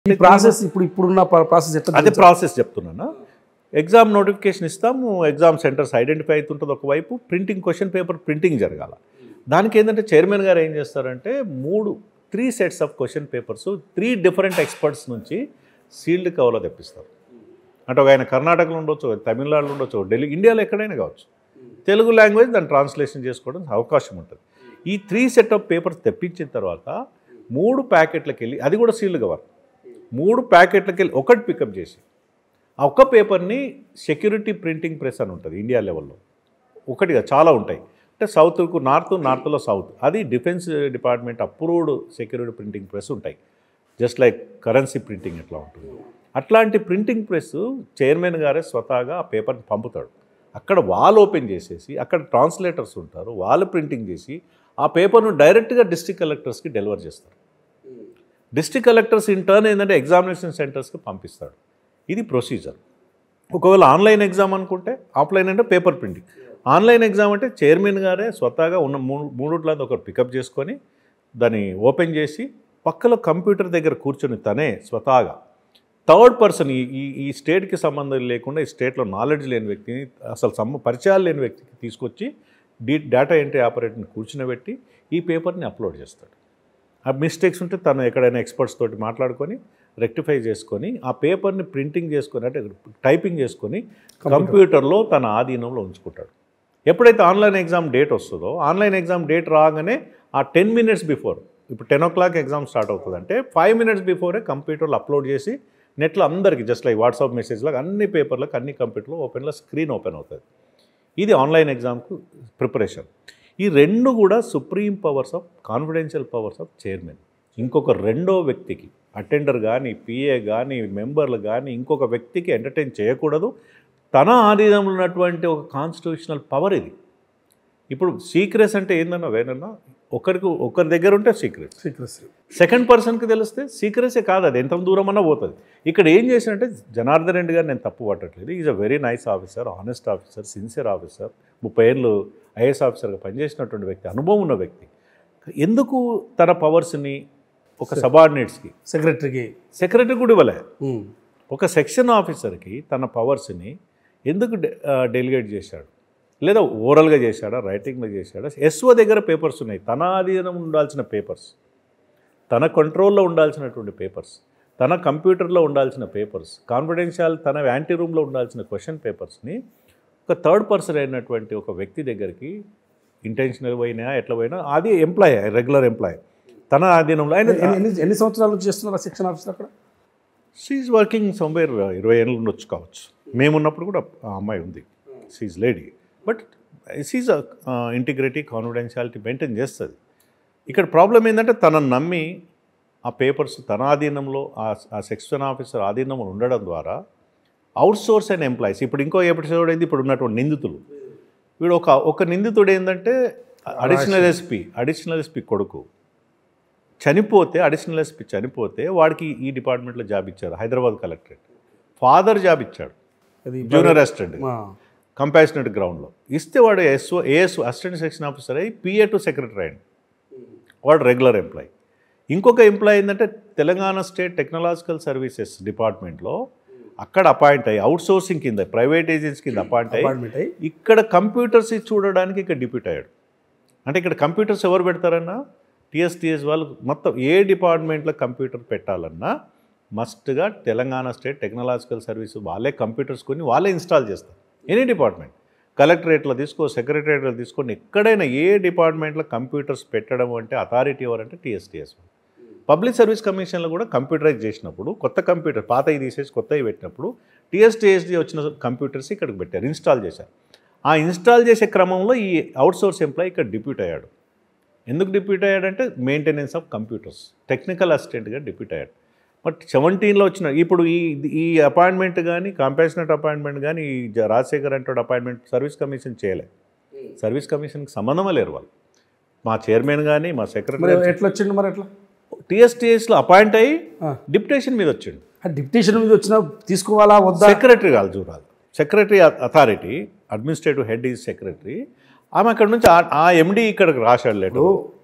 ఈ ప్రాసెస్ ఇప్పుడు ఇప్పుడున్న ప్రాసెస్ ఎట్లా అదే ప్రాసెస్ చెప్తున్నాను ఎగ్జామ్ నోటిఫికేషన్ ఇస్తాము ఎగ్జామ్ సెంటర్స్ ఐడెంటిఫై అవుతుంటుంది ఒకవైపు ప్రింటింగ్ క్వశ్చన్ పేపర్ ప్రింటింగ్ జరగాల దానికి ఏంటంటే చైర్మన్ గారు ఏం చేస్తారంటే మూడు three sets of question papers three different experts నుంచి సీల్డ్ కవర్లో తెప్పిస్తారు అంటే ఒక ఆయన కర్ణాటకలో ఉండొచ్చు ఒక తమిళనాడులో ఉండొచ్చు ఢిల్లీ ఇండియాలో ఎక్కడైనా కావచ్చు తెలుగు లాంగ్వేజ్ దాన్ని ట్రాన్స్లేషన్ చేసుకోవడం అవకాశం ఉంటుంది ఈ త్రీ సెట్ ఆఫ్ పేపర్స్ తెప్పించిన తర్వాత మూడు ప్యాకెట్లకు వెళ్ళి అది కూడా సీల్డ్ కవర్ మూడు ప్యాకెట్లకు వెళ్ళి ఒకటి పికప్ చేసి ఆ ఒక్క పేపర్ని సెక్యూరిటీ ప్రింటింగ్ ప్రెస్ అని ఉంటుంది ఇండియా లెవెల్లో ఒకటిగా చాలా ఉంటాయి అంటే సౌత్కు నార్త్ నార్త్లో సౌత్ అది defence department approved security printing press ఉంటాయి జస్ట్ లైక్ కరెన్సీ ప్రింటింగ్ ఎట్లా ఉంటుంది అట్లాంటి ప్రింటింగ్ ప్రెస్ చైర్మన్ గారే స్వతహాగా ఆ పేపర్ని పంపుతాడు అక్కడ వాల్ ఓపెన్ చేసేసి అక్కడ ట్రాన్స్లేటర్స్ ఉంటారు వాళ్ళు ప్రింటింగ్ చేసి ఆ పేపర్ను డైరెక్ట్గా డిస్ట్రిక్ట్ కలెక్టర్స్కి డెలివర్ చేస్తారు డిస్ట్రిక్ట్ కలెక్టర్స్ ఇన్ టర్న్ ఏంటంటే ఎగ్జామినేషన్ సెంటర్స్కి పంపిస్తాడు ఇది ప్రొసీజర్ ఒకవేళ ఆన్లైన్ ఎగ్జామ్ అనుకుంటే ఆఫ్లైన్ అంటే పేపర్ ప్రింటింగ్ ఆన్లైన్ ఎగ్జామ్ అంటే చైర్మన్ గారే స్వతహాగా ఉన్న మూడు మూడుట్లో ఒకటి పికప్ చేసుకొని దాన్ని ఓపెన్ చేసి పక్కలో కంప్యూటర్ దగ్గర కూర్చొని తనే స్వతహాగా థర్డ్ పర్సన్ ఈ ఈ ఈ స్టేట్కి సంబంధం లేకుండా ఈ స్టేట్లో నాలెడ్జ్ లేని వ్యక్తిని అసలు సమ పరిచయాలు లేని వ్యక్తికి తీసుకొచ్చి డీ డేటా ఎంట్రీ ఆపరేటర్ని కూర్చునబెట్టి ఈ పేపర్ని అప్లోడ్ చేస్తాడు ఆ మిస్టేక్స్ ఉంటే తను ఎక్కడైనా ఎక్స్పర్ట్స్ తోటి మాట్లాడుకొని రెక్టిఫై చేసుకొని ఆ పేపర్ని ప్రింటింగ్ చేసుకొని అంటే టైపింగ్ చేసుకొని కంప్యూటర్లో తన ఆధీనంలో ఉంచుకుంటాడు ఎప్పుడైతే ఆన్లైన్ ఎగ్జామ్ డేట్ వస్తుందో ఆన్లైన్ ఎగ్జామ్ డేట్ రాగానే ఆ టెన్ మినిట్స్ బిఫోర్ ఇప్పుడు ten o'clock exam start అవుతుంది అంటే ఫైవ్ మినిట్స్ బిఫోరే కంప్యూటర్లో అప్లోడ్ చేసి నెట్లో అందరికీ జస్ట్ లైక్ వాట్సాప్ మెసేజ్లకు అన్ని పేపర్లకు అన్ని కంప్యూటర్లో ఓపెన్లో స్క్రీన్ ఓపెన్ అవుతుంది ఇది ఆన్లైన్ ఎగ్జామ్కు ప్రిపరేషన్ ఈ రెండు కూడా supreme powers of confidential powers of chairman ఇంకొక రెండో వ్యక్తికి అటెండర్ కానీ పిఏ కానీ మెంబర్లు కానీ ఇంకొక వ్యక్తికి ఎంటర్టైన్ చేయకూడదు తన ఆధీనంలో ఉన్నటువంటి ఒక కాన్స్టిట్యూషనల్ పవర్ ఇది ఇప్పుడు సీక్రెట్స్ అంటే ఏందన్నా వేనన్నా ఒకరికి ఒకరి దగ్గర ఉంటే సీక్రెట్ సీక్రెసీ సెకండ్ పర్సన్కి తెలిస్తే సీక్రెసే కాదు అది ఎంత దూరం అన్నా పోతుంది ఇక్కడ ఏం చేసినంటే జనార్దన్ రెడ్డి గారు నేను తప్పు పట్టట్లేదు is a very nice officer honest officer sincere officer ముప్పై ఏళ్ళు ఐఏఎస్ ఆఫీసర్గా పనిచేసినటువంటి వ్యక్తి అనుభవం ఉన్న వ్యక్తి ఎందుకు తన పవర్స్ని ఒక సబార్డినేట్స్కి సెక్రటరీకి సెక్రటరీ కూడా ఇవ్వలే ఒక సెక్షన్ ఆఫీసర్కి తన పవర్స్ని ఎందుకు డె- ఆ, డెలిగేట్ చేశాడు లేదా ఓరల్గా చేశాడా రైటింగ్లో చేశాడా ఎస్ఓ దగ్గర పేపర్స్ ఉన్నాయి తన అధీనం ఉండాల్సిన పేపర్స్ తన కంట్రోల్లో ఉండాల్సినటువంటి పేపర్స్ తన కంప్యూటర్లో ఉండాల్సిన పేపర్స్ కాన్ఫిడెన్షియల్ తన యాంటీ రూమ్లో ఉండాల్సిన క్వశ్చన్ పేపర్స్ని ఒక థర్డ్ పర్సన్ అయినటువంటి ఒక వ్యక్తి దగ్గరికి ఇంటెన్షనల్ పోయినా ఎట్లా పోయినా అది ఎంప్లాయ్ రెగ్యులర్ ఎంప్లాయ్ తన ఆధీనంలో ఆయన ఎన్ని ఎన్ని- ఎన్ని సంవత్సరాల నుంచి చేస్తున్నారు ఆ శిక్షణ ఆఫీసర్ అక్కడ షీఈ్ వర్కింగ్ సమ్వేర్ ఇరవై ఏళ్ళు ఉండొచ్చు కావచ్చు మేమున్నప్పుడు కూడా ఆ అమ్మాయి ఉంది she lady but she integrity confidentiality maintain చేస్తుంది ఇక్కడ ప్రాబ్లం ఏంటంటే తనను నమ్మి ఆ పేపర్స్ తన ఆధీనంలో ఆ ఆ సెక్షన్ ఆఫీసర్ ఆధీనంలో ఉండడం ద్వారా అవుట్ సోర్స్ అయిన ఎంప్లాయీస్ ఇప్పుడు ఇంకో ఎపిసోడ్ ఏంది ఇప్పుడు ఉన్నటువంటి నిందితులు వీడు ఒక ఒక నిందితుడు ఏంటంటే అడిషనల్ ఎస్పీ అడిషనల్ ఎస్పీ కొడుకు చనిపోతే అడిషనల్ ఎస్పీ చనిపోతే వాడికి ఈ డిపార్ట్మెంట్లో జాబ్ ఇచ్చారు హైదరాబాద్ కలెక్టరేట్ ఫాదర్ జాబ్ ఇచ్చాడు అది జూనియర్ అసిస్టెంట్ ఆ, కంపాషనెట్ గ్రౌండ్లో ఇస్తే వాడు SO AS assistant section officer అయ్యి పిఏ టు సెక్రటరీ అయ్యండి వాడు రెగ్యులర్ ఎంప్లాయీ ఇంకొక ఎంప్లాయీ ఏంటంటే తెలంగాణ స్టేట్ టెక్నాలజికల్ సర్వీసెస్ డిపార్ట్మెంట్లో అక్కడ అపాయింట్ అయ్యి అవుట్ సోర్సింగ్ కింద ప్రైవేట్ ఏజెన్సీ కింద అపాయింట్ అయ్యి అపాయింట్మెంట్ అయ్యి ఇక్కడ కంప్యూటర్స్ చూడడానికి ఇక్కడ డిప్యూట్ అయ్యాడు అంటే ఇక్కడ కంప్యూటర్స్ ఎవరు పెడతారన్నా టీఎస్టీఎస్ వాళ్ళు మొత్తం ఏ డిపార్ట్మెంట్లో కంప్యూటర్ పెట్టాలన్నా మస్ట్గా తెలంగాణ స్టేట్ టెక్నాలజికల్ సర్వీస్ వాళ్ళే కంప్యూటర్స్ కొని వాళ్ళే ఇన్స్టాల్ చేస్తారు ఎనీ డిపార్ట్మెంట్ కలెక్టరేట్లో తీసుకో సెక్రటరేట్లో తీసుకొని ఎక్కడైనా ఏ డిపార్ట్మెంట్లో కంప్యూటర్స్ పెట్టడం అంటే అథారిటీ ఎవరంటే టీఎస్టీఎస్ పబ్లిక్ సర్వీస్ కమిషన్లో కూడా కంప్యూటరైజ్ చేసినప్పుడు కొత్త కంప్యూటర్ పాతవి తీసేసి కొత్తవి పెట్టినప్పుడు టీఎస్టీఎస్డి వచ్చిన కంప్యూటర్స్ ఇక్కడికి పెట్టారు ఇన్స్టాల్ చేశారు ఆ ఇన్స్టాల్ చేసే క్రమంలో ఈ అవుట్సోర్స్ ఎంప్లాయ్ ఇక్కడ డిప్యూట్ అయ్యాడు ఎందుకు డిప్యూట్ అయ్యాడంటే మెయింటెనెన్స్ ఆఫ్ కంప్యూటర్స్ టెక్నికల్ అసిస్టెంట్గా డిప్యూట్ అయ్యాడు బట్ సెవెంటీన్లో వచ్చిన ఇప్పుడు ఈ ఈ అపాయింట్మెంట్ కానీ కాంపాషనెట్ అపాయింట్మెంట్ కానీ ఈ జ- రాజశేఖర్ అంటే అపాయింట్మెంట్ సర్వీస్ కమిషన్ చేయలే సర్వీస్ కమిషన్కి సంబంధమే లేరు వాళ్ళు మా చైర్మన్ కానీ మా మరి సెక్రటరీ ఎట్లా వచ్చిండు మరి ఎట్లా టీఎస్టీఎస్లో అపాయింట్ అయ్యి ఆ. డిప్యుటేషన్ మీద వచ్చిండు ఆ డిప్యూటేషన్ మీద వచ్చినా తీసుకోవాలా వద్దా సెక్రటరీ కాదు చూడాలి secretary authority administrative head is secretary ఆమె అక్కడ నుంచి ఆ- ఆ ఎండి ఇక్కడికి రాశాడు లేడు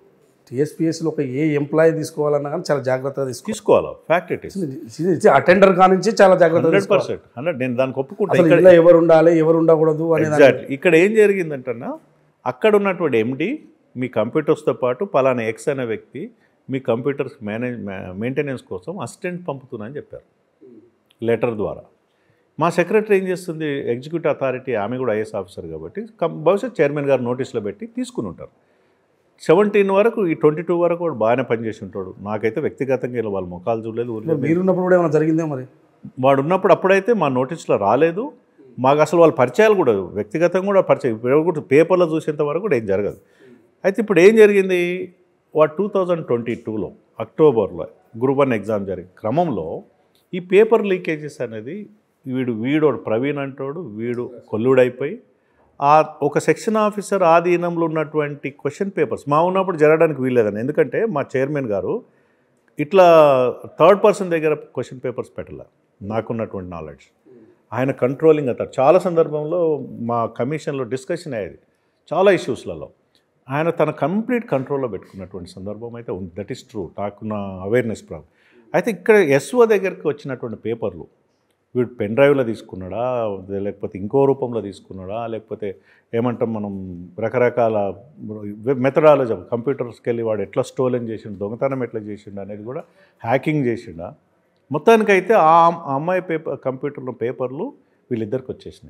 టీఎస్పీఎస్లో ఒక ఏ ఎంప్లాయీ తీసుకోవాలన్నా కానీ చాలా జాగ్రత్తగా తీసుకోవాలి తీసుకోవాలి ఫ్యాక్ట్ ఇట్ ఈస్ అటెండర్ కానించి చాలా జాగ్రత్తగా హండ్రెడ్ తీసుకోవాలి పర్సెంట్ హండ్రెడ్ నేను దానికి ఒప్పుకుంటా అసలు ఇక్కడ ఇంట్లో ఎవరు ఉండాలి ఎవరు ఉండకూడదు అనే దాని- ఎగ్జాక్ట్ ఇక్కడ ఏం జరిగిందంటన్నా అక్కడ ఉన్నటువంటి ఎండి మీ కంప్యూటర్స్తో పాటు పలానా ఎక్స్ అనే వ్యక్తి మీ కంప్యూటర్స్ మేనేజ్ మెయింటెనెన్స్ కోసం అసిస్టెంట్ పంపుతున్నా అని చెప్పారు లెటర్ ద్వారా మా సెక్రటరీ ఏం చేస్తుంది ఎగ్జిక్యూటివ్ అథారిటీ ఆమె కూడా ఐఏఎస్ ఆఫీసర్ కాబట్టి కం- బహుశా చైర్మన్ గారు నోటీసులో పెట్టి తీసుకుని ఉంటారు సెవెంటీన్ వరకు ఈ ట్వంటీ టూ వరకు కూడా బాగానే పనిచేసి ఉంటాడు నాకైతే వ్యక్తిగతంగా ఇలా వాళ్ళ ముఖాలు చూడలేదు ఊర్లేదు. మీరున్నప్పుడు కూడా ఏమైనా జరిగిందే మరి వాడు ఉన్నప్పుడు అప్పుడైతే మా నోటీసులో రాలేదు మాకు అసలు వాళ్ళ పరిచయాలు కూడా వ్యక్తిగతంగా కూడా పరిచయం ఇప్పుడు కూడా పేపర్లో చూసేంత వరకు కూడా ఏం జరగదు అయితే ఇప్పుడు ఏం జరిగింది వాడు టూ థౌజండ్ ట్వంటీ టూలో అక్టోబర్లో గ్రూప్ వన్ ఎగ్జామ్ జరిగే క్రమంలో ఈ పేపర్ లీకేజెస్ అనేది వీడు వీడోడు ప్రవీణ్ అంటాడు వీడు కొల్లుడైపోయి ఆ ఒక సెక్షన్ ఆఫీసర్ ఆధీనంలో ఉన్నటువంటి క్వశ్చన్ పేపర్స్ మా ఉన్నప్పుడు జరగడానికి వీల్లేదని ఎందుకంటే మా చైర్మన్ గారు ఇట్లా థర్డ్ పర్సన్ దగ్గర క్వశ్చన్ పేపర్స్ పెట్టాల నాకున్నటువంటి నాలెడ్జ్ ఆయన కంట్రోలింగ్ అతను చాలా సందర్భంలో మా కమిషన్లో డిస్కషన్ అయ్యేది చాలా ఇష్యూస్లలో ఆయన తన కంప్లీట్ కంట్రోల్లో పెట్టుకున్నటువంటి సందర్భం అయితే ఉంది దట్ ఈస్ ట్రూ నాకున్న అవేర్నెస్ ప్రాబ్లం అయితే ఇక్కడ ఎస్ఓ దగ్గరికి వచ్చినటువంటి పేపర్లు వీడు పెన్ డ్రైవ్లో తీసుకున్నాడా లేకపోతే ఇంకో రూపంలో తీసుకున్నాడా లేకపోతే ఏమంటాం మనం రకరకాల మెథడాలజీ కంప్యూటర్స్కి వెళ్ళి వాడు ఎట్లా స్టోలెన్ చేసిండు దొంగతనం ఎట్లా చేసిండు అనేది కూడా హ్యాకింగ్ చేసిండా మొత్తానికైతే ఆ ఆ అమ్మాయి పేపర్ కంప్యూటర్లో పేపర్లు వీళ్ళిద్దరికి వచ్చేసినాయి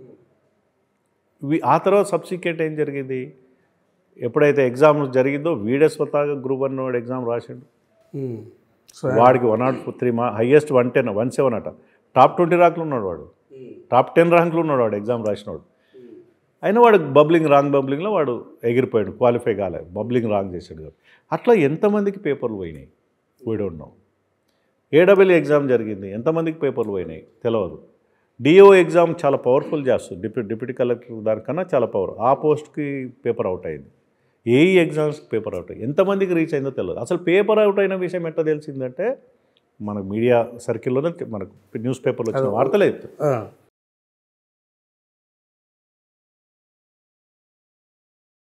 వీ- ఆ తర్వాత సబ్సిక్వెంట్ ఏం జరిగింది ఎప్పుడైతే ఎగ్జామ్ జరిగిందో వీడే స్వతహాగా గ్రూప్ వన్ వాడు ఎగ్జామ్ రాసిండు ఉమ్. సో వాడికి వన్ నాట్ త్రీ మా highest one ten one seven అట టాప్ ట్వంటీ ర్యాంక్లో ఉన్నాడు వాడు టాప్ టెన్ ర్యాంక్లో ఉన్నాడు వాడు ఎగ్జామ్ రాసినవాడు అయినా వాడు బబ్లింగ్ రాంగ్ బబ్లింగ్లో వాడు ఎగిరిపోయాడు క్వాలిఫై కాలేదు బబ్లింగ్ రాంగ్ చేశాడు కాబట్టి అట్లా ఎంతమందికి పేపర్లు పోయినాయి వీడు ఉన్నాం ఏడబ్ల్యూ ఎగ్జామ్ జరిగింది ఎంతమందికి పేపర్లు పోయినాయి తెలియదు డిఓ ఎగ్జామ్ చాలా పవర్ఫుల్ చేస్తుంది డిప్యూటీ డిప్యూటీ కలెక్టర్ దానికన్నా చాలా పవర్ ఆ పోస్ట్కి పేపర్ అవుట్ అయింది ఏఈ ఎగ్జామ్స్ పేపర్ అవుట్ అయ్యి ఎంతమందికి రీచ్ అయిందో తెలియదు అసలు పేపర్ అవుట్ అయిన విషయం ఎట్లా తెలిసిందంటే మన మీడియా సర్కిల్లోనే మనకు న్యూస్ పేపర్లో వచ్చిన వార్తలే ఆ.